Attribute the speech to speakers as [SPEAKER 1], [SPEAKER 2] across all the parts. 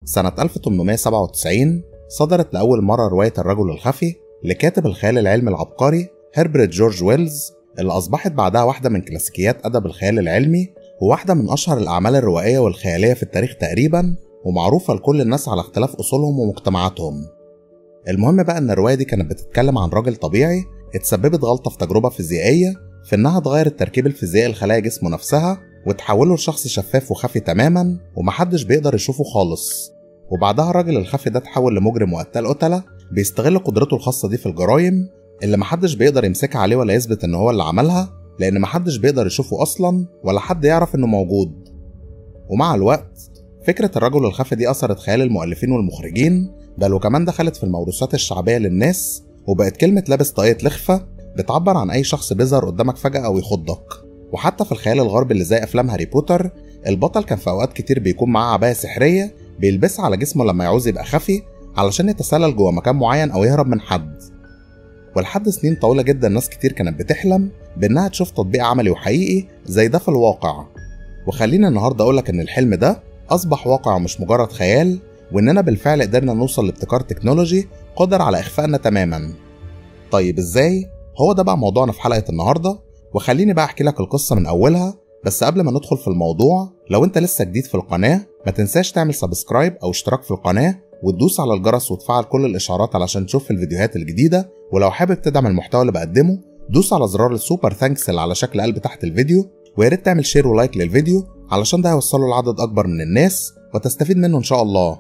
[SPEAKER 1] سنة 1897 صدرت لأول مرة رواية الرجل الخفي لكاتب الخيال العلمي العبقري هربرت جورج ويلز اللي أصبحت بعدها واحدة من كلاسيكيات أدب الخيال العلمي وواحدة من أشهر الأعمال الروائية والخيالية في التاريخ تقريبا ومعروفة لكل الناس على اختلاف أصولهم ومجتمعاتهم المهم بقى إن الرواية دي كانت بتتكلم عن راجل طبيعي اتسببت غلطة في تجربة فيزيائية في إنها تغير التركيب الفيزيائي لخلايا جسمه نفسها وتحوله لشخص شفاف وخفي تماما ومحدش بيقدر يشوفه خالص وبعدها الراجل الخفي ده اتحول لمجرم وقتال قتلة بيستغل قدرته الخاصة دي في الجرايم اللي محدش بيقدر يمسكها عليه ولا يثبت إن هو اللي عملها لأن محدش بيقدر يشوفه أصلا ولا حد يعرف إنه موجود ومع الوقت فكرة الرجل الخفي دي أثرت خيال المؤلفين والمخرجين بل وكمان دخلت في الموروثات الشعبية للناس وبقت كلمة لابس طاقية لخفة بتعبر عن أي شخص بيظهر قدامك فجأة أو يخضك وحتى في الخيال الغربي اللي زي أفلام هاري بوتر البطل كان في أوقات كتير بيكون معاه عباية سحرية بيلبسها على جسمه لما يعوز يبقى خفي علشان يتسلل جوه مكان معين أو يهرب من حد ولحد سنين طويلة جدا ناس كتير كانت بتحلم بإنها تشوف تطبيق عملي وحقيقي زي ده في الواقع وخلينا النهاردة أقولك إن الحلم ده أصبح واقع مش مجرد خيال وإننا بالفعل قدرنا نوصل لابتكار تكنولوجي قادر على إخفائنا تماما طيب إزاي؟ هو ده بقى موضوعنا في حلقة النهاردة وخليني بقى أحكي لك القصة من أولها بس قبل ما ندخل في الموضوع لو أنت لسه جديد في القناة ما تنساش تعمل سبسكرايب أو اشتراك في القناة وتدوس على الجرس وتفعل كل الإشعارات علشان تشوف الفيديوهات الجديدة ولو حابب تدعم المحتوى اللي بقدمه دوس على زرار السوبر ثانكس اللي على شكل قلب تحت الفيديو ويا ريت تعمل شير ولايك للفيديو علشان ده هيوصله لعدد أكبر من الناس وتستفيد منه إن شاء الله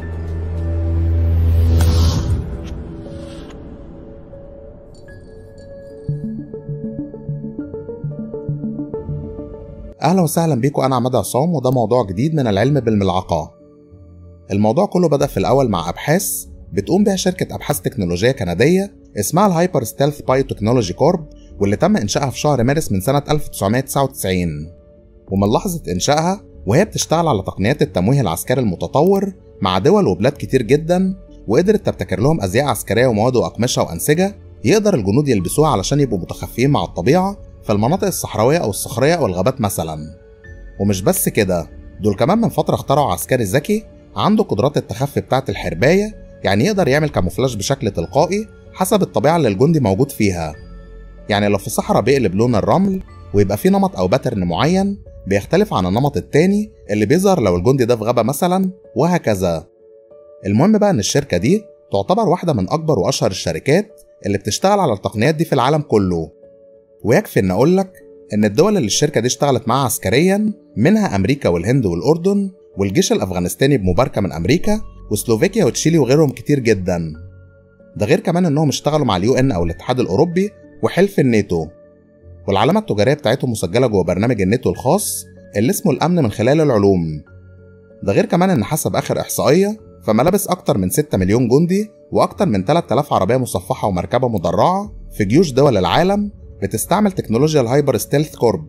[SPEAKER 1] أهلا وسهلا بيكم أنا عماد عصام وده موضوع جديد من العلم بالملعقة الموضوع كله بدأ في الأول مع أبحاث بتقوم بها شركة أبحاث تكنولوجية كندية اسمها الهايبر ستيلث بايو تكنولوجي كورب واللي تم إنشائها في شهر مارس من سنة 1999 ومن لحظة إنشائها وهي بتشتغل على تقنيات التمويه العسكري المتطور مع دول وبلاد كتير جدا وقدرت تبتكر لهم أزياء عسكرية ومواد وأقمشة وأنسجة يقدر الجنود يلبسوها علشان يبقوا متخفيين مع الطبيعة في المناطق الصحراوية أو الصخرية أو الغابات مثلا ومش بس كده دول كمان من فترة اخترعوا عسكري ذكي عنده قدرات التخفي بتاعة الحرباية يعني يقدر يعمل كاموفلاج بشكل تلقائي حسب الطبيعة اللي الجندي موجود فيها يعني لو في صحراء بيقلب لون الرمل ويبقى في نمط أو باترن معين بيختلف عن النمط التاني اللي بيظهر لو الجندي ده في غابة مثلا وهكذا المهم بقى إن الشركة دي تعتبر واحدة من أكبر وأشهر الشركات اللي بتشتغل على التقنيات دي في العالم كله ويكفي إن أقولك إن الدول اللي الشركة دي اشتغلت معاها عسكريا منها أمريكا والهند والأردن والجيش الأفغانستاني بمباركة من أمريكا وسلوفاكيا وتشيلي وغيرهم كتير جدا ده غير كمان إنهم اشتغلوا مع اليو إن أو الاتحاد الأوروبي وحلف الناتو والعلامة التجارية بتاعتهم مسجلة جوه برنامج الناتو الخاص اللي اسمه الأمن من خلال العلوم ده غير كمان إن حسب آخر إحصائية فملابس أكتر من 6 مليون جندي وأكتر من 3000 عربية مصفحة ومركبة مدرعة في جيوش دول العالم بتستعمل تكنولوجيا الهايبر ستيلث كورب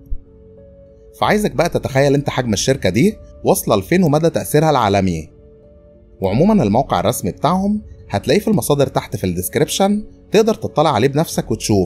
[SPEAKER 1] فعايزك بقى تتخيل انت حجم الشركة دي واصلة لفين ومدى تأثيرها العالمي وعموما الموقع الرسمي بتاعهم هتلاقيه في المصادر تحت في الديسكريبشن تقدر تطلع عليه بنفسك وتشوف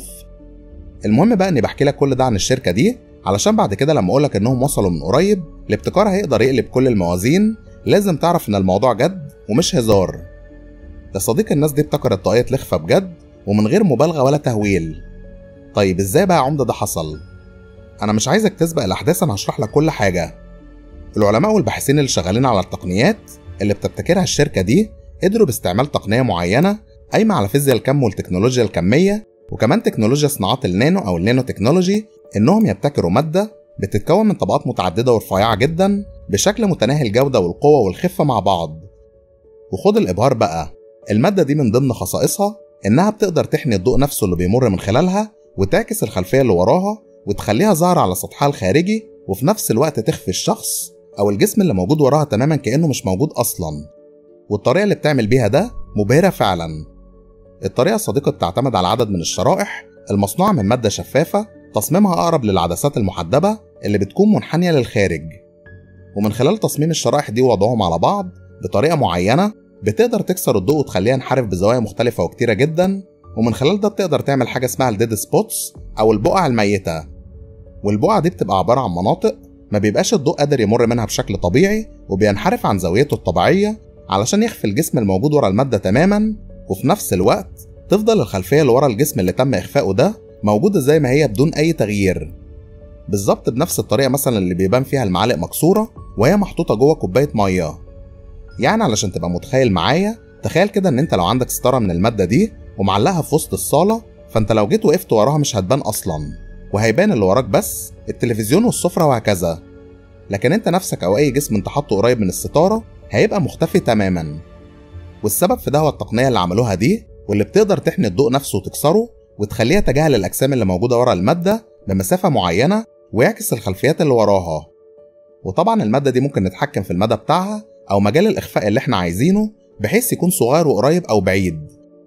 [SPEAKER 1] المهم بقى اني بحكي لك كل ده عن الشركة دي علشان بعد كده لما اقولك انهم وصلوا من قريب لابتكار هيقدر يقلب كل الموازين لازم تعرف ان الموضوع جد ومش هزار ده صديق الناس دي ابتكرت طاقية لخفة بجد ومن غير مبالغة ولا تهويل طيب ازاي بقى عمدة ده حصل؟ أنا مش عايزك تسبق الأحداث أنا هشرح لك كل حاجة. العلماء والباحثين اللي شغالين على التقنيات اللي بتبتكرها الشركة دي قدروا باستعمال تقنية معينة قايمة على فيزياء الكم والتكنولوجيا الكمية وكمان تكنولوجيا صناعات النانو أو النانو تكنولوجي إنهم يبتكروا مادة بتتكون من طبقات متعددة ورفيعة جدا بشكل متناهي الجودة والقوة والخفة مع بعض. وخد الإبهار بقى المادة دي من ضمن خصائصها إنها بتقدر تحمي الضوء نفسه اللي بيمر من خلالها وتعكس الخلفية اللي وراها وتخليها ظاهرة على سطحها الخارجي وفي نفس الوقت تخفي الشخص أو الجسم اللي موجود وراها تماما كأنه مش موجود أصلا والطريقة اللي بتعمل بيها ده مبهرة فعلا الطريقة الصديقة بتعتمد على عدد من الشرائح المصنوعة من مادة شفافة تصميمها أقرب للعدسات المحدبة اللي بتكون منحنية للخارج ومن خلال تصميم الشرائح دي ووضعهم على بعض بطريقة معينة بتقدر تكسر الضوء وتخليها ينحرف بزوايا مختلفة وكتيرة جدا ومن خلال ده بتقدر تعمل حاجة اسمها الديد سبوتس أو البقع الميتة والبقع دي بتبقى عبارة عن مناطق ما بيبقاش الضوء قادر يمر منها بشكل طبيعي وبينحرف عن زاويته الطبيعية علشان يخفي الجسم الموجود ورا المادة تماما وفي نفس الوقت تفضل الخلفية اللي ورا الجسم اللي تم إخفائه ده موجودة زي ما هي بدون أي تغيير بالظبط بنفس الطريقة مثلا اللي بيبان فيها المعالق مكسورة وهي محطوطة جوه كوباية مية يعني علشان تبقى متخيل معايا تخيل كده ان انت لو عندك ستارة من المادة دي ومعلقها في وسط الصالة فانت لو جيت وقفت وراها مش هتبان اصلا وهيبان اللي وراك بس التلفزيون والسفرة وهكذا لكن انت نفسك او اي جسم انت حاطه قريب من الستارة هيبقى مختفي تماما والسبب في ده هو التقنية اللي عملوها دي واللي بتقدر تحمي الضوء نفسه وتكسره وتخليها تجاهل الأجسام اللي موجودة ورا المادة بمسافة معينة ويعكس الخلفيات اللي وراها وطبعا المادة دي ممكن نتحكم في المدى بتاعها أو مجال الإخفاء اللي احنا عايزينه بحيث يكون صغير وقريب أو بعيد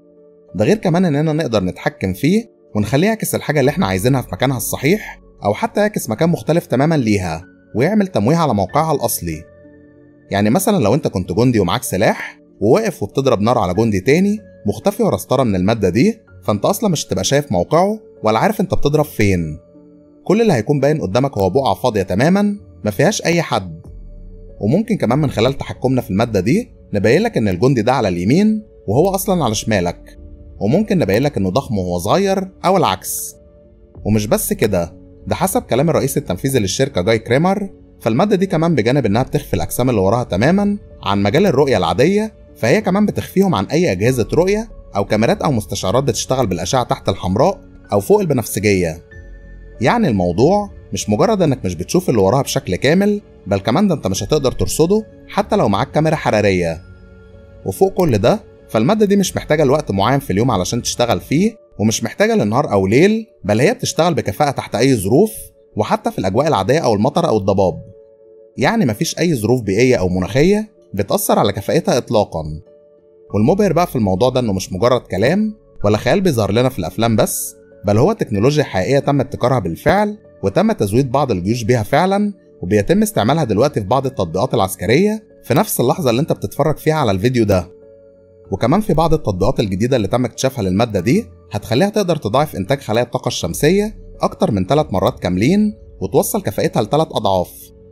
[SPEAKER 1] ده غير كمان إننا نقدر نتحكم فيه ونخليه يعكس الحاجة اللي احنا عايزينها في مكانها الصحيح أو حتى يعكس مكان مختلف تماما ليها ويعمل تمويه على موقعها الأصلي يعني مثلا لو انت كنت جندي ومعاك سلاح وواقف وبتضرب نار على جندي تاني مختفي ورا ستاره من الماده دي فانت اصلا مش هتبقى شايف موقعه ولا عارف انت بتضرب فين كل اللي هيكون باين قدامك هو بقعه فاضيه تماما ما فيهاش اي حد وممكن كمان من خلال تحكمنا في الماده دي نبين لك ان الجندي ده على اليمين وهو اصلا على شمالك وممكن نبين لك انه ضخم وهو صغير او العكس ومش بس كده ده حسب كلام الرئيس التنفيذي للشركه جاي كريمر فالمادة دي كمان بجانب إنها بتخفي الأجسام اللي وراها تماما عن مجال الرؤية العادية فهي كمان بتخفيهم عن أي أجهزة رؤية أو كاميرات أو مستشعرات بتشتغل بالأشعة تحت الحمراء أو فوق البنفسجية يعني الموضوع مش مجرد إنك مش بتشوف اللي وراها بشكل كامل بل كمان ده أنت مش هتقدر ترصده حتى لو معاك كاميرا حرارية وفوق كل ده فالمادة دي مش محتاجة لوقت معين في اليوم علشان تشتغل فيه ومش محتاجة لنهار أو ليل بل هي بتشتغل بكفاءة تحت أي ظروف وحتى في الأجواء العادية أو المطر أو الضباب يعني مفيش أي ظروف بيئية أو مناخية بتأثر على كفاءتها إطلاقا والمبهر بقى في الموضوع ده إنه مش مجرد كلام ولا خيال بيظهر لنا في الأفلام بس بل هو تكنولوجيا حقيقية تم ابتكارها بالفعل وتم تزويد بعض الجيوش بيها فعلا وبيتم استعمالها دلوقتي في بعض التطبيقات العسكرية في نفس اللحظة اللي انت بتتفرج فيها على الفيديو ده وكمان في بعض التطبيقات الجديدة اللي تم اكتشافها للمادة دي هتخليها تقدر تضاعف إنتاج خلايا الطاقة الشمسية أكتر من 3 مرات كاملين وتوصل كفاءتها لثلاث أضعاف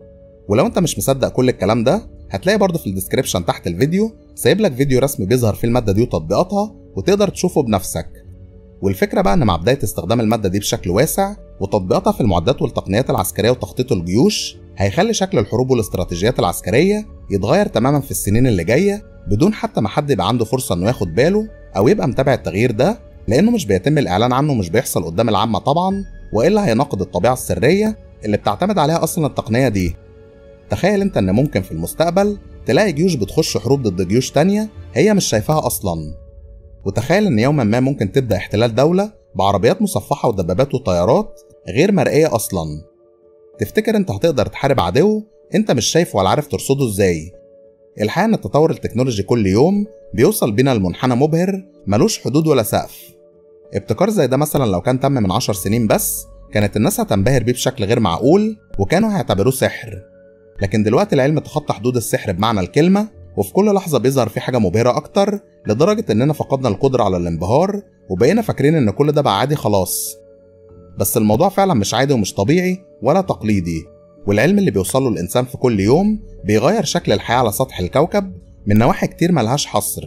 [SPEAKER 1] ولو انت مش مصدق كل الكلام ده هتلاقي برضه في الديسكريبشن تحت الفيديو سايب لك فيديو رسمي بيظهر فيه الماده دي وتطبيقاتها وتقدر تشوفه بنفسك والفكره بقى ان مع بدايه استخدام الماده دي بشكل واسع وتطبيقاتها في المعدات والتقنيات العسكريه وتخطيط الجيوش هيخلي شكل الحروب والاستراتيجيات العسكريه يتغير تماما في السنين اللي جايه بدون حتى ما حد يبقى عنده فرصه انه ياخد باله او يبقى متابع التغيير ده لانه مش بيتم الاعلان عنه مش بيحصل قدام العامه طبعا والا هيناقض الطبيعه السريه اللي بتعتمد عليها اصلا التقنيه دي تخيل انت ان ممكن في المستقبل تلاقي جيوش بتخش حروب ضد جيوش تانية هي مش شايفاها اصلا وتخيل ان يوما ما ممكن تبدا احتلال دوله بعربيات مصفحه ودبابات وطيارات غير مرئيه اصلا تفتكر انت هتقدر تحارب عدو انت مش شايفه ولا عارف ترصده ازاي الحقيقه ان التطور التكنولوجي كل يوم بيوصل بينا لمنحنى مبهر ملوش حدود ولا سقف ابتكار زي ده مثلا لو كان تم من عشر سنين بس كانت الناس هتنبهر بيه بشكل غير معقول وكانوا هيعتبروه سحر لكن دلوقتي العلم تخطى حدود السحر بمعنى الكلمة وفي كل لحظة بيظهر فيه حاجة مبهرة أكتر لدرجة إننا فقدنا القدرة على الانبهار وبقينا فاكرين إن كل ده بقى عادي خلاص بس الموضوع فعلا مش عادي ومش طبيعي ولا تقليدي والعلم اللي بيوصله الإنسان في كل يوم بيغير شكل الحياة على سطح الكوكب من نواحي كتير ملهاش حصر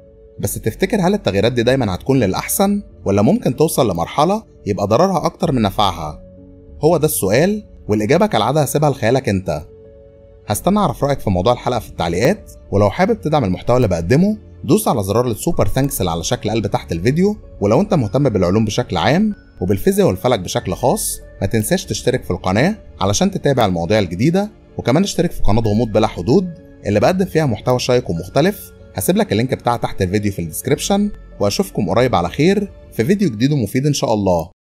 [SPEAKER 1] بس تفتكر هل التغييرات دي دايما هتكون للأحسن ولا ممكن توصل لمرحلة يبقى ضررها أكتر من نفعها؟ هو ده السؤال والإجابة كالعادة هسيبها لخيالك أنت هستنى أعرف رأيك في موضوع الحلقة في التعليقات ولو حابب تدعم المحتوى اللي بقدمه دوس على زرار السوبر ثانكس اللي على شكل قلب تحت الفيديو ولو أنت مهتم بالعلوم بشكل عام وبالفيزياء والفلك بشكل خاص ما تنساش تشترك في القناة علشان تتابع المواضيع الجديدة وكمان اشترك في قناة غموض بلا حدود اللي بقدم فيها محتوى شيق ومختلف هسيب لك اللينك بتاعها تحت الفيديو في الديسكريبشن واشوفكم قريب على خير في فيديو جديد ومفيد ان شاء الله